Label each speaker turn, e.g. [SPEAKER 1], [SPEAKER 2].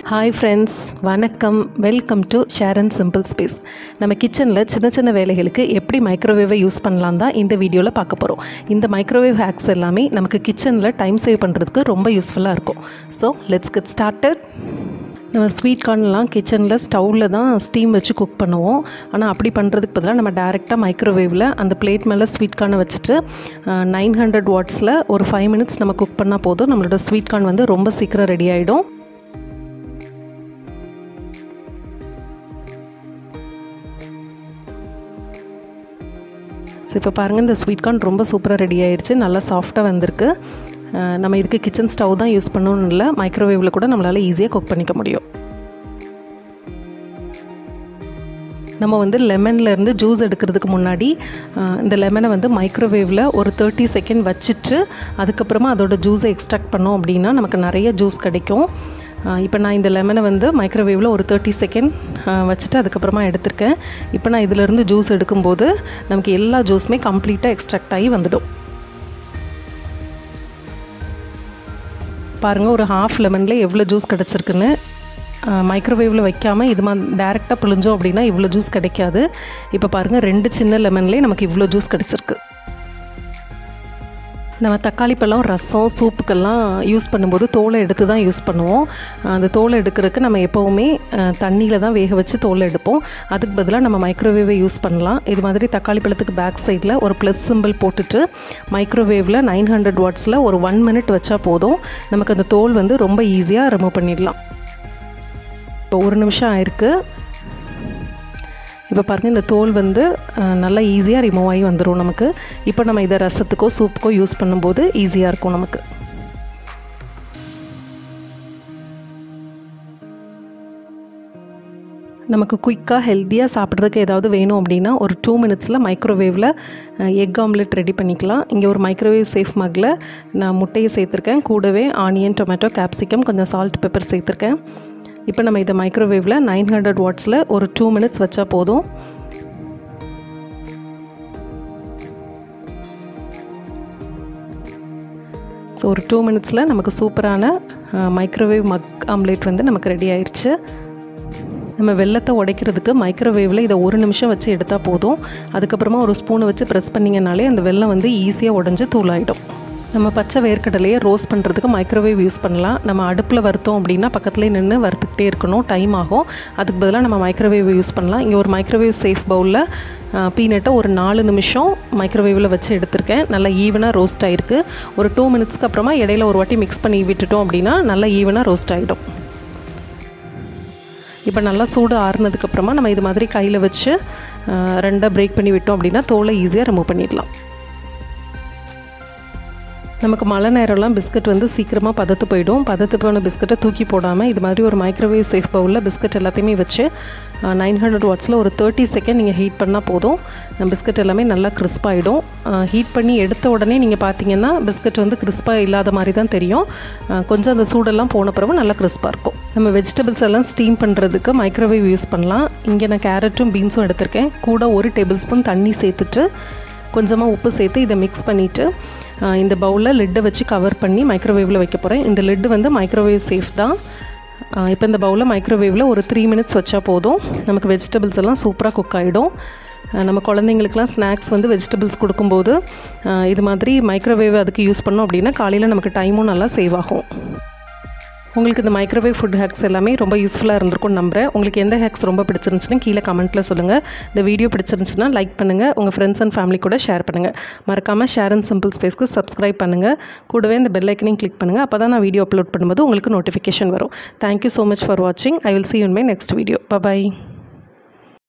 [SPEAKER 1] hi friends வணக்கம் welcome to share and simple space நம்ம கிச்சனில் சின்ன சின்ன வேலைகளுக்கு எப்படி மைக்ரோவேவை யூஸ் பண்ணலாம் தான் இந்த வீடியோவில் பார்க்க போகிறோம் இந்த மைக்ரோவேவ் ஹேக்ஸ் எல்லாமே நமக்கு கிச்சனில் டைம் சேவ் பண்ணுறதுக்கு ரொம்ப யூஸ்ஃபுல்லாக இருக்கும் ஸோ லெட்ஸ் கெட் ஸ்டார்டட் நம்ம ஸ்வீட் கார்ன்லாம் கிச்சனில் ஸ்டவ்வில் தான் ஸ்டீம் வச்சு குக் பண்ணுவோம் ஆனால் அப்படி பண்ணுறதுக்கு பதிலாக நம்ம டேரெக்டாக மைக்ரோவேவில் அந்த பிளேட் மேலே ஸ்வீட் கார்னை வச்சுட்டு நைன் ஹண்ட்ரட் வாட்ஸில் ஒரு ஃபைவ் மினிட்ஸ் நம்ம குக் பண்ணால் போதும் நம்மளோட ஸ்வீட் கார்ன் வந்து ரொம்ப சீக்கிரம் ரெடி ஆகிடும் ஸோ இப்போ பாருங்கள் இந்த ஸ்வீட் கார்ன் ரொம்ப சூப்பராக ரெடி ஆயிடுச்சு நல்லா சாஃப்டாக வந்திருக்கு நம்ம இதுக்கு கிச்சன் ஸ்டவ் தான் யூஸ் பண்ணணும்னு இல்லை மைக்ரோவேவில் கூட நம்மளால் ஈஸியாக குக் பண்ணிக்க முடியும் நம்ம வந்து லெமன்லேருந்து ஜூஸ் எடுக்கிறதுக்கு முன்னாடி இந்த லெமனை வந்து மைக்ரோவேவில் ஒரு தேர்ட்டி செகண்ட் வச்சுட்டு அதுக்கப்புறமா அதோட ஜூஸை எக்ஸ்ட்ராக்ட் பண்ணோம் அப்படின்னா நமக்கு நிறைய ஜூஸ் கிடைக்கும் இப்போ நான் இந்த லெமனை வந்து மைக்ரோவேவில் ஒரு தேர்ட்டி செகண்ட் வச்சுட்டு அதுக்கப்புறமா எடுத்திருக்கேன் இப்போ நான் இதிலேருந்து ஜூஸ் எடுக்கும்போது நமக்கு எல்லா ஜூஸுமே கம்ப்ளீட்டாக எக்ஸ்ட்ராக்ட் ஆகி வந்துடும் பாருங்கள் ஒரு ஹாஃப் லெமனில் எவ்வளோ ஜூஸ் கிடச்சிருக்குன்னு மைக்ரோவேவில் வைக்காமல் இது மா டேரெக்டாக புழிஞ்சோம் அப்படின்னா இவ்வளோ ஜூஸ் கிடைக்காது இப்போ பாருங்கள் ரெண்டு சின்ன லெமன்லேயே நமக்கு இவ்வளோ ஜூஸ் கிடச்சிருக்கு நம்ம தக்காளி பழம் ரசம் சூப்புக்கெல்லாம் யூஸ் பண்ணும்போது தோலை எடுத்து தான் யூஸ் பண்ணுவோம் அந்த தோலை எடுக்கிறதுக்கு நம்ம எப்போவுமே தண்ணியில் தான் வேக வச்சு தோலை எடுப்போம் அதுக்கு பதிலாக நம்ம மைக்ரோவேவை யூஸ் பண்ணலாம் இது மாதிரி தக்காளி பழத்துக்கு பேக் சைடில் ஒரு ப்ளஸ் சிம்பிள் போட்டுட்டு மைக்ரோவேவில் நைன் ஹண்ட்ரட் வாட்ஸில் ஒரு ஒன் மினிட் வச்சா போதும் நமக்கு அந்த தோல் வந்து ரொம்ப ஈஸியாக ரிமூவ் பண்ணிடலாம் இப்போ ஒரு நிமிஷம் ஆயிருக்கு இப்போ பாருங்கள் இந்த தோல் வந்து நல்லா ஈஸியாக ரிமூவ் ஆகி வந்துடும் நமக்கு இப்போ நம்ம இதை ரசத்துக்கோ சூப்புக்கோ யூஸ் பண்ணும்போது ஈஸியாக இருக்கும் நமக்கு நமக்கு குயிக்காக ஹெல்த்தியாக சாப்பிட்றதுக்கு ஏதாவது வேணும் அப்படின்னா ஒரு டூ மினிட்ஸில் மைக்ரோவேவில் எக் ஆம்லெட் ரெடி பண்ணிக்கலாம் இங்கே ஒரு மைக்ரோவேவ் சேஃப் மக்கில் நான் முட்டையை சேர்த்துருக்கேன் கூடவே ஆனியன் டொமேட்டோ கேப்சிகம் கொஞ்சம் சால்ட் பெப்பர் சேர்த்துருக்கேன் இப்போ நம்ம இதை மைக்ரோவேவில் நைன் ஹண்ட்ரட் வாட்ஸில் ஒரு டூ மினிட்ஸ் வச்சா போதும் ஸோ ஒரு டூ மினிட்ஸில் நமக்கு சூப்பரான மைக்ரோவேவ் மக் ஆம்லேட் வந்து நமக்கு ரெடி ஆயிடுச்சு நம்ம வெள்ளத்தை உடைக்கிறதுக்கு மைக்ரோவேவில் இதை ஒரு நிமிஷம் வச்சு எடுத்தால் போதும் அதுக்கப்புறமா ஒரு ஸ்பூனை வச்சு ப்ரெஸ் பண்ணிங்கனாலே அந்த வெள்ளம் வந்து ஈஸியாக உடஞ்சி தூளாயிடும் நம்ம பச்சை வேர்க்கடலையை ரோஸ்ட் பண்ணுறதுக்கு மைக்ரோவேவ் யூஸ் பண்ணலாம் நம்ம அடுப்பில் வறுத்தோம் அப்படின்னா பக்கத்துலேயே நின்று வறுத்துக்கிட்டே இருக்கணும் டைம் ஆகும் அதுக்கு பதிலாக நம்ம மைக்ரோவேவ் யூஸ் பண்ணலாம் இங்கே ஒரு மைக்ரோவேவ் சேஃப் பவுலில் பீனட்டை ஒரு நாலு நிமிஷம் மைக்ரோவேவில் வச்சு எடுத்திருக்கேன் நல்லா ஈவனாக ரோஸ்ட் ஆகிருக்கு ஒரு டூ மினிட்ஸ்க்கு அப்புறமா இடையில ஒரு வாட்டி மிக்ஸ் பண்ணி விட்டுட்டோம் அப்படின்னா நல்லா ஈவனாக ரோஸ்ட் ஆகிடும் இப்போ நல்லா சூடு ஆறுனதுக்கப்புறமா நம்ம இது மாதிரி கையில் வச்சு ரெண்டாக பிரேக் பண்ணி விட்டோம் அப்படின்னா தோலை ஈஸியாக ரிமூவ் பண்ணிடலாம் நமக்கு மழை நேரம்லாம் பிஸ்கட் வந்து சீக்கிரமாக பதத்து போயிடும் பதத்து போன பிஸ்கட்டை தூக்கி போடாமல் இது மாதிரி ஒரு மைக்ரோவேவ் சேஃப் பவுலில் பிஸ்கட் எல்லாத்தையுமே வச்சு நைன் ஹண்ட்ரட் வாட்ஸில் ஒரு தேர்ட்டி செகண்ட் நீங்கள் ஹீட் பண்ணால் போதும் பிஸ்கட் எல்லாமே நல்லா கிறிஸ்பாகிடும் ஹீட் பண்ணி எடுத்த உடனே நீங்கள் பார்த்தீங்கன்னா பிஸ்கட் வந்து கிறிஸ்பாக இல்லாத மாதிரி தான் தெரியும் கொஞ்சம் அந்த சூடெல்லாம் போன பிறகு நல்லா கிறிஸ்பாக இருக்கும் நம்ம வெஜிடபிள்ஸ் எல்லாம் ஸ்டீம் பண்ணுறதுக்கு மைக்ரோவேவ் யூஸ் பண்ணலாம் இங்கே நான் கேரட்டும் பீன்ஸும் எடுத்திருக்கேன் கூட ஒரு டேபிள் ஸ்பூன் தண்ணி சேர்த்துட்டு கொஞ்சமாக உப்பு சேர்த்து இதை மிக்ஸ் பண்ணிவிட்டு இந்த பவுலில் லிட்டை வச்சு கவர் பண்ணி மைக்ரோவேவில் வைக்க போகிறேன் இந்த லிட்டு வந்து மைக்ரோவேவ் சேஃப் தான் இப்போ இந்த பவுலில் மைக்ரோவேவில் ஒரு த்ரீ மினிட்ஸ் வச்சா போதும் நமக்கு வெஜிடபிள்ஸ் எல்லாம் சூப்பராக குக் ஆகிடும் நம்ம குழந்தைங்களுக்குலாம் ஸ்நாக்ஸ் வந்து வெஜிடபிள்ஸ் கொடுக்கும்போது இது மாதிரி மைக்ரோவேவ் அதுக்கு யூஸ் பண்ணோம் அப்படின்னா காலையில் நமக்கு டைமும் நல்லா சேவ் ஆகும் உங்களுக்கு இந்த மைக்ரோவேவ் ஃபுட் ஹேக்ஸ் எல்லாமே ரொம்ப யூஸ்ஃபுல்லாக இருந்திருக்கும்னு நம்புகிறேன் உங்களுக்கு எந்த ஹேக்ஸ் ரொம்ப பிடிச்சிருந்துச்சுன்னா கீழே கமெண்ட்டில் சொல்லுங்கள் இந்த வீடியோ பிடிச்சிருந்துச்சுன்னா லைக் பண்ணுங்கள் உங்கள் ஃப்ரெண்ட்ஸ் அண்ட் ஃபேமிலி கூட ஷேர் பண்ணுங்கள் மறக்காமல் ஷேர் அண்ட் சிம்பிள் ஸ்பேஸ்க்கு சப்ஸ்கிரைப் பண்ணுங்கள் கூடவே இந்த பெல் ஐக்கனையும் கிளிக் பண்ணுங்கள் அப்போ தான் நான் வீடியோ அப்லோட் பண்ணும்போது உங்களுக்கு நோட்டிஃபிகேஷன் வரும் தேங்க்யூ ஸோ மச் ஃபார் வாட்சிங் I will see you in my next video bye bye